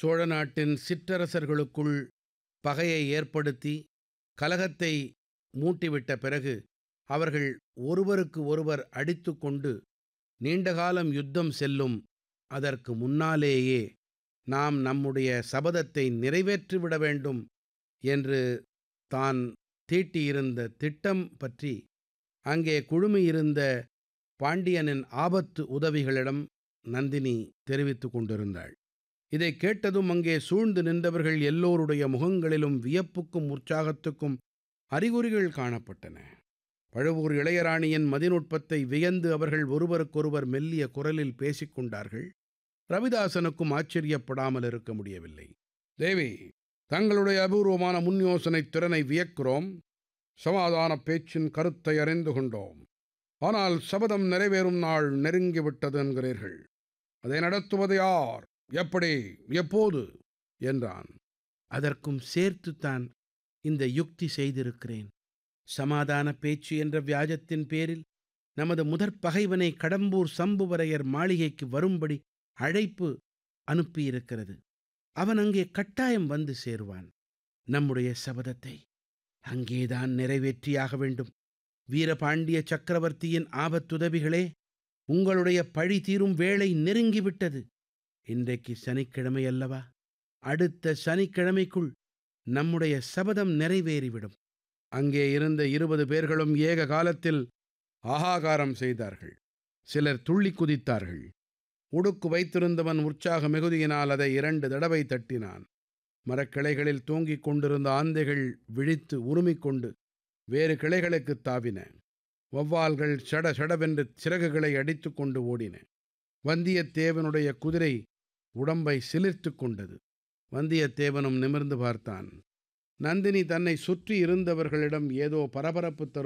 சோழ நாட்டின் சிற்றரசர்களுக்குள் பகையை ஏற்படுத்தி கலகத்தை மூட்டிவிட்ட பிறகு அவர்கள் ஒருவருக்கு ஒருவர் அடித்துக் கொண்டு நீண்டகாலம் யுத்தம் செல்லும் அதற்கு முன்னாலேயே நாம் நம்முடைய சபதத்தை நிறைவேற்றிவிட வேண்டும் என்று தான் தீட்டியிருந்த திட்டம் பற்றி அங்கே குழுமியிருந்த பாண்டியனின் ஆபத்து உதவிகளிடம் நந்தினி தெரிவித்துக் கொண்டிருந்தாள் இதைக் கேட்டதும் அங்கே சூழ்ந்து நின்றவர்கள் எல்லோருடைய முகங்களிலும் வியப்புக்கும் உற்சாகத்துக்கும் அறிகுறிகள் காணப்பட்டன பழுவூர் இளையராணியின் மதிநுட்பத்தை வியந்து அவர்கள் ஒருவருக்கொருவர் மெல்லிய குரலில் பேசிக் கொண்டார்கள் ரவிதாசனுக்கும் ஆச்சரியப்படாமல் இருக்க முடியவில்லை தேவி தங்களுடைய அபூர்வமான முன் யோசனைத் திறனை வியக்கிறோம் சமாதான பேச்சின் கருத்தை அறிந்து கொண்டோம் ஆனால் சபதம் நிறைவேறும் நாள் நெருங்கிவிட்டது என்கிறீர்கள் அதை நடத்துவது யார் எப்படி எப்போது என்றான் அதற்கும் சேர்த்துத்தான் இந்த யுக்தி செய்திருக்கிறேன் சமாதான பேச்சு என்ற வியாஜத்தின் பேரில் நமது முதற் பகைவனை கடம்பூர் சம்புவரையர் மாளிகைக்கு வரும்படி அழைப்பு அனுப்பியிருக்கிறது அவன் அங்கே கட்டாயம் வந்து சேருவான் நம்முடைய சபதத்தை அங்கேதான் நிறைவேற்றியாக வேண்டும் வீரபாண்டிய சக்கரவர்த்தியின் ஆபத்துதவிகளே உங்களுடைய பழி தீரும் வேளை நெருங்கிவிட்டது இன்றைக்கு சனிக்கிழமை அல்லவா அடுத்த சனிக்கிழமைக்குள் நம்முடைய சபதம் நிறைவேறிவிடும் அங்கே இருந்த இருபது பேர்களும் ஏக காலத்தில் ஆகாகாரம் செய்தார்கள் சிலர் துள்ளி குதித்தார்கள் உடுக்கு வைத்திருந்தவன் உற்சாக மிகுதியினால் அதை இரண்டு தடவை தட்டினான் மரக்கிளைகளில் தூங்கிக் கொண்டிருந்த ஆந்தைகள் விழித்து உருமிக்கொண்டு வேறு கிளைகளுக்குத் தாவின வௌவால்கள் சட சடவென்று சிறகுகளை அடித்துக் கொண்டு ஓடின வந்தியத்தேவனுடைய குதிரை உடம்பை சிலிர்த்து கொண்டது வந்தியத்தேவனும் நிமிர்ந்து பார்த்தான் நந்தினி தன்னை சுற்றி இருந்தவர்களிடம் ஏதோ பரபரப்பு தரும்